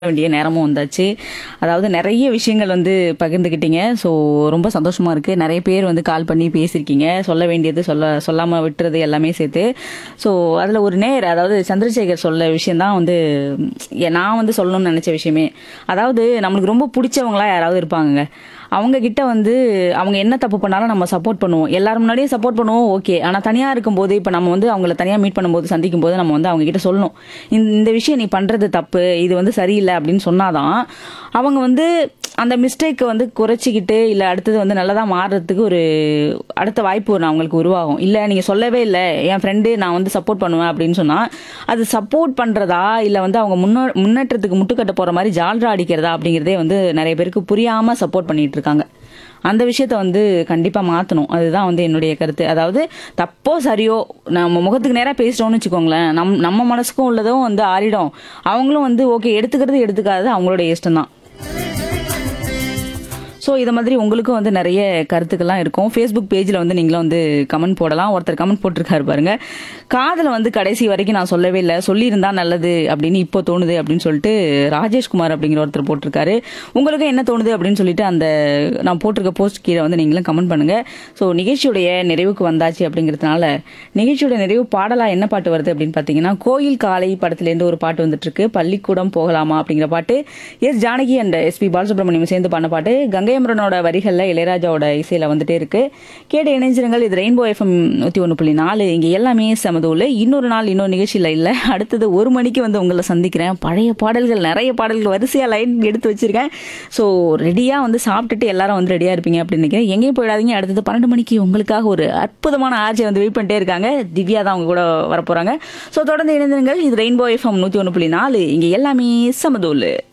வேண்டிய நேரமும் வந்தாச்சு அதாவது நிறைய விஷயங்கள் வந்து பகிர்ந்துக்கிட்டீங்க ஸோ ரொம்ப சந்தோஷமா இருக்கு நிறைய பேர் வந்து கால் பண்ணி பேசியிருக்கீங்க சொல்ல வேண்டியது சொல்ல சொல்லாம விட்டுறது எல்லாமே சேர்த்து ஸோ அதில் ஒரு நேர் அதாவது சந்திரசேகர் சொல்ல விஷயம்தான் வந்து எ- நான் வந்து சொல்லணும்னு நினைச்ச விஷயமே அதாவது நம்மளுக்கு ரொம்ப பிடிச்சவங்களா யாராவது இருப்பாங்க அவங்க கிட்ட வந்து அவங்க என்ன தப்பு பண்ணாலும் நம்ம சப்போர்ட் பண்ணுவோம் எல்லாரும் முன்னாடியே சப்போர்ட் பண்ணுவோம் ஓகே ஆனால் தனியாக இருக்கும்போது இப்போ நம்ம வந்து அவங்கள தனியாக மீட் பண்ணும்போது சந்திக்கும் போது நம்ம வந்து அவங்க கிட்ட சொல்லணும் இந்த இந்த விஷயம் நீ பண்ணுறது தப்பு இது வந்து சரியில்லை அப்படின்னு சொன்னாதான் அவங்க வந்து அந்த மிஸ்டேக்கை வந்து குறைச்சிக்கிட்டு இல்லை அடுத்தது வந்து நல்லதாக மாறுறதுக்கு ஒரு அடுத்த வாய்ப்பு ஒன்று அவங்களுக்கு உருவாகும் இல்லை நீங்கள் சொல்லவே இல்லை என் ஃப்ரெண்டு நான் வந்து சப்போர்ட் பண்ணுவேன் அப்படின்னு சொன்னால் அது சப்போர்ட் பண்ணுறதா இல்லை வந்து அவங்க முன்னே முன்னேற்றத்துக்கு முட்டுக்கட்ட போகிற மாதிரி ஜால்ரா அடிக்கிறதா அப்படிங்கிறதே வந்து நிறைய பேருக்கு புரியாமல் சப்போர்ட் பண்ணிட்டு இருக்காங்க அந்த விஷயத்த வந்து கண்டிப்பாக மாற்றணும் அதுதான் வந்து என்னுடைய கருத்து அதாவது தப்போ சரியோ நம்ம முகத்துக்கு நேராக பேசிட்டோம்னு வச்சுக்கோங்களேன் நம் நம்ம மனசுக்கும் உள்ளதும் வந்து ஆறிடும் அவங்களும் வந்து ஓகே எடுத்துக்கிறது எடுத்துக்காதது அவங்களோட இஷ்டம் தான் ஸோ இதை மாதிரி உங்களுக்கும் வந்து நிறைய கருத்துக்கள்லாம் இருக்கும் ஃபேஸ்புக் பேஜில் வந்து நீங்களும் வந்து கமெண்ட் போடலாம் ஒருத்தர் கமெண்ட் போட்டிருக்காரு பாருங்க காதலை வந்து கடைசி வரைக்கும் நான் சொல்லவே இல்லை சொல்லியிருந்தா நல்லது அப்படின்னு இப்போ தோணுது அப்படின்னு சொல்லிட்டு ராஜேஷ்குமார் அப்படிங்கிற ஒருத்தர் போட்டிருக்காரு உங்களுக்கு என்ன தோணுது அப்படின்னு சொல்லிட்டு அந்த நான் போட்டிருக்க போஸ்ட் கீழே வந்து நீங்களும் கமெண்ட் பண்ணுங்க ஸோ நிகழ்ச்சியுடைய நிறைவுக்கு வந்தாச்சு அப்படிங்கிறதுனால நிகழ்ச்சியோட நிறைவு பாடலா என்ன பாட்டு வருது அப்படின்னு பார்த்தீங்கன்னா கோயில் காலை படத்துலேருந்து ஒரு பாட்டு வந்துட்டு இருக்கு பள்ளிக்கூடம் போகலாமா அப்படிங்கிற பாட்டு S Janaki and SP Balasubramaniam சேர்ந்து பண்ண பாட்டு கங்கையமரனோட வரிகளில் இளையராஜாவோட இசையில வந்துட்டே இருக்கு கேட்டு இணைஞ்சிருங்கள் இது ரெயின்போ எஃப்எம் நூற்றி ஒன்று புள்ளி நாலு இங்கே எல்லாமே சமதூள் இன்னொரு நாள் இன்னொரு நிகழ்ச்சியில் இல்லை அடுத்தது ஒரு மணிக்கு வந்து உங்களை சந்திக்கிறேன் பழைய பாடல்கள் நிறைய பாடல்கள் வரிசையாக லைன் எடுத்து வச்சிருக்கேன் ஸோ ரெடியாக வந்து சாப்பிட்டுட்டு எல்லாரும் வந்து ரெடியாக இருப்பீங்க அப்படின்னு நினைக்கிறேன் எங்கேயும் போயிடாதீங்க அடுத்தது பன்னெண்டு மணிக்கு உங்களுக்காக ஒரு அற்புதமான ஆர்ஜி வந்து வெயிட் பண்ணிட்டே இருக்காங்க திவ்யா தான் அவங்க கூட வரப்போகிறாங்க ஸோ தொடர்ந்து இணைந்திருங்கள் இது ரெயின்போ எஃப்எம் நூற்றி ஒன்று புள்ளி நாலு இங்கே எல்லாமே சமதூள்